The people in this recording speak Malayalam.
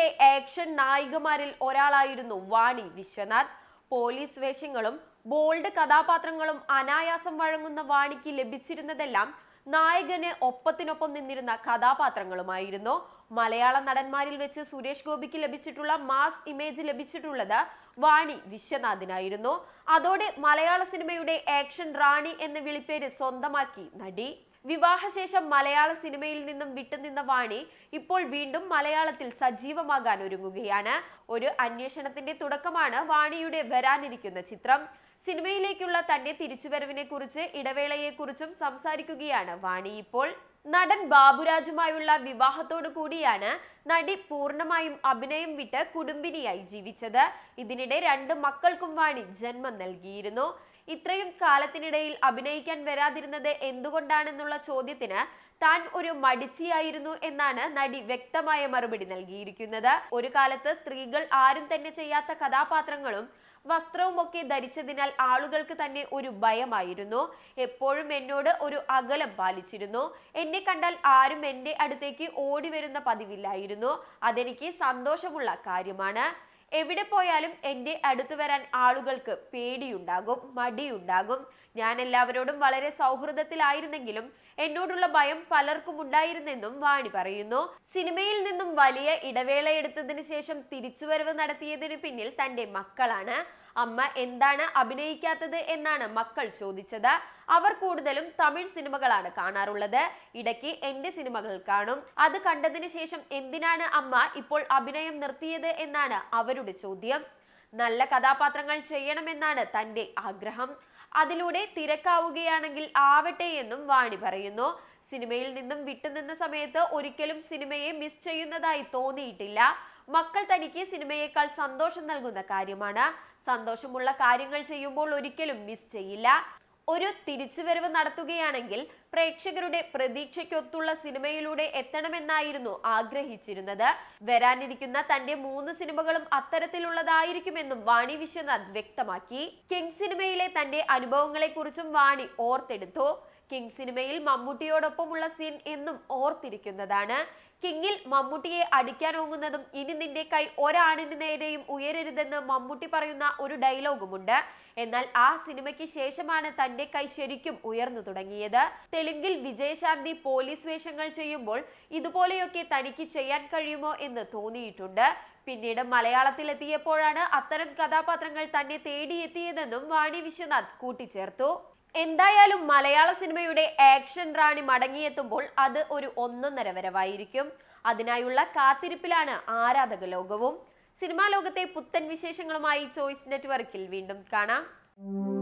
സിനിമയിലെ ആക്ഷൻ നായികമാരിൽ ഒരാളായിരുന്നു വാണി വിശ്വനാഥ് പോലീസ് വേഷങ്ങളും ബോൾഡ് കഥാപാത്രങ്ങളും അനായാസം വഴങ്ങുന്ന വാണിക്ക് ലഭിച്ചിരുന്നതെല്ലാം നായകന് ഒപ്പത്തിനൊപ്പം നിന്നിരുന്ന കഥാപാത്രങ്ങളുമായിരുന്നു മലയാള നടന്മാരിൽ വെച്ച് സുരേഷ് ഗോപിക്ക് ലഭിച്ചിട്ടുള്ള മാസ് ഇമേജ് ലഭിച്ചിട്ടുള്ളത് വാണി വിശ്വനാഥിനായിരുന്നു അതോടെ മലയാള സിനിമയുടെ ആക്ഷൻ റാണി എന്ന വിളിപ്പേര് സ്വന്തമാക്കി നടി വിവാഹശേഷം മലയാള സിനിമയിൽ നിന്നും വിട്ടുനിന്ന വാണി ഇപ്പോൾ വീണ്ടും മലയാളത്തിൽ സജീവമാകാൻ ഒരുങ്ങുകയാണ് ഒരു അന്വേഷണത്തിന്റെ തുടക്കമാണ് വാണിയുടെ വരാനിരിക്കുന്ന ചിത്രം സിനിമയിലേക്കുള്ള തന്റെ തിരിച്ചുവരവിനെ കുറിച്ച് ഇടവേളയെ കുറിച്ചും സംസാരിക്കുകയാണ് വാണി ഇപ്പോൾ നടൻ ബാബുരാജുമായുള്ള വിവാഹത്തോടു കൂടിയാണ് നടി പൂർണ്ണമായും അഭിനയം വിട്ട് കുടുംബിനിയായി ജീവിച്ചത് ഇതിനിടെ രണ്ട് മക്കൾക്കും വാണി ജന്മം നൽകിയിരുന്നു ഇത്രയും കാലത്തിനിടയിൽ അഭിനയിക്കാൻ വരാതിരുന്നത് എന്തുകൊണ്ടാണെന്നുള്ള ചോദ്യത്തിന് താൻ ഒരു മടിച്ചിയായിരുന്നു എന്നാണ് നടി വ്യക്തമായ മറുപടി നൽകിയിരിക്കുന്നത് ഒരു കാലത്ത് സ്ത്രീകൾ ആരും തന്നെ ചെയ്യാത്ത കഥാപാത്രങ്ങളും വസ്ത്രവുമൊക്കെ ധരിച്ചതിനാൽ ആളുകൾക്ക് തന്നെ ഒരു ഭയമായിരുന്നു എപ്പോഴും എന്നോട് ഒരു അകലം പാലിച്ചിരുന്നു എന്നെ കണ്ടാൽ ആരും എൻ്റെ അടുത്തേക്ക് ഓടി വരുന്ന പതിവില്ലായിരുന്നു അതെനിക്ക് സന്തോഷമുള്ള കാര്യമാണ് എവിടെ പോയാലും എൻ്റെ അടുത്ത് വരാൻ ആളുകൾക്ക് പേടിയുണ്ടാകും മടിയുണ്ടാകും ഞാൻ എല്ലാവരോടും വളരെ സൗഹൃദത്തിലായിരുന്നെങ്കിലും എന്നോടുള്ള ഭയം പലർക്കും ഉണ്ടായിരുന്നെന്നും വാണി പറയുന്നു സിനിമയിൽ നിന്നും വലിയ ഇടവേളയെടുത്തതിന് ശേഷം തിരിച്ചുവരവ് നടത്തിയതിന് പിന്നിൽ തന്റെ മക്കളാണ് അമ്മ എന്താണ് അഭിനയിക്കാത്തത് എന്നാണ് മക്കൾ ചോദിച്ചത് അവർ കൂടുതലും തമിഴ് സിനിമകളാണ് കാണാറുള്ളത് ഇടയ്ക്ക് എന്റെ സിനിമകൾ കാണും അത് കണ്ടതിന് ശേഷം എന്തിനാണ് അമ്മ ഇപ്പോൾ അഭിനയം നിർത്തിയത് എന്നാണ് അവരുടെ ചോദ്യം നല്ല കഥാപാത്രങ്ങൾ ചെയ്യണമെന്നാണ് തന്റെ ആഗ്രഹം അതിലൂടെ തിരക്കാവുകയാണെങ്കിൽ ആവട്ടെ എന്നും വാണി പറയുന്നു സിനിമയിൽ നിന്നും വിട്ടുനിന്ന സമയത്ത് ഒരിക്കലും സിനിമയെ മിസ് ചെയ്യുന്നതായി തോന്നിയിട്ടില്ല മക്കൾ തനിക്ക് സിനിമയേക്കാൾ സന്തോഷം നൽകുന്ന കാര്യമാണ് സന്തോഷമുള്ള കാര്യങ്ങൾ ചെയ്യുമ്പോൾ ഒരിക്കലും മിസ് ചെയ്യില്ല ഒരു തിരിച്ചുവരവ് നടത്തുകയാണെങ്കിൽ പ്രേക്ഷകരുടെ പ്രതീക്ഷയ്ക്കൊത്തുള്ള സിനിമയിലൂടെ എത്തണമെന്നായിരുന്നു ആഗ്രഹിച്ചിരുന്നത് വരാനിരിക്കുന്ന തന്റെ മൂന്ന് സിനിമകളും അത്തരത്തിലുള്ളതായിരിക്കുമെന്നും വാണി വിശ്വനാഥ് വ്യക്തമാക്കി കിങ് സിനിമയിലെ തന്റെ അനുഭവങ്ങളെക്കുറിച്ചും വാണി ഓർത്തെടുത്തു കിങ് സിനിമയിൽ മമ്മൂട്ടിയോടൊപ്പമുള്ള സീൻ എന്നും ഓർത്തിരിക്കുന്നതാണ് കിങ്ങിൽ മമ്മൂട്ടിയെ അടിക്കാനോങ്ങുന്നതും ഇനി നിന്റെ കൈ ഒരാണിന് നേരെയും ഉയരരുതെന്ന് മമ്മൂട്ടി പറയുന്ന ഒരു ഡയലോഗുമുണ്ട് എന്നാൽ ആ സിനിമയ്ക്ക് ശേഷമാണ് തന്റെ കൈ ശരിക്കും ഉയർന്നു തുടങ്ങിയത് തെലുങ്കിൽ വിജയശാന്തി പോലീസ് വേഷങ്ങൾ ചെയ്യുമ്പോൾ ഇതുപോലെയൊക്കെ തനിക്ക് ചെയ്യാൻ കഴിയുമോ എന്ന് തോന്നിയിട്ടുണ്ട് പിന്നീട് മലയാളത്തിൽ എത്തിയപ്പോഴാണ് അത്തരം കഥാപാത്രങ്ങൾ തന്നെ തേടിയെത്തിയതെന്നും വാണി വിശ്വനാഥ് കൂട്ടിച്ചേർത്തു എന്തായാലും മലയാള സിനിമയുടെ ആക്ഷൻ റാണി മടങ്ങിയെത്തുമ്പോൾ അത് ഒരു ഒന്നൊന്നര വരവായിരിക്കും അതിനായുള്ള കാത്തിരിപ്പിലാണ് ആരാധക ലോകവും സിനിമാ ലോകത്തെ പുത്തൻ വിശേഷങ്ങളുമായി ചോയ്സ് നെറ്റ്വർക്കിൽ വീണ്ടും കാണാം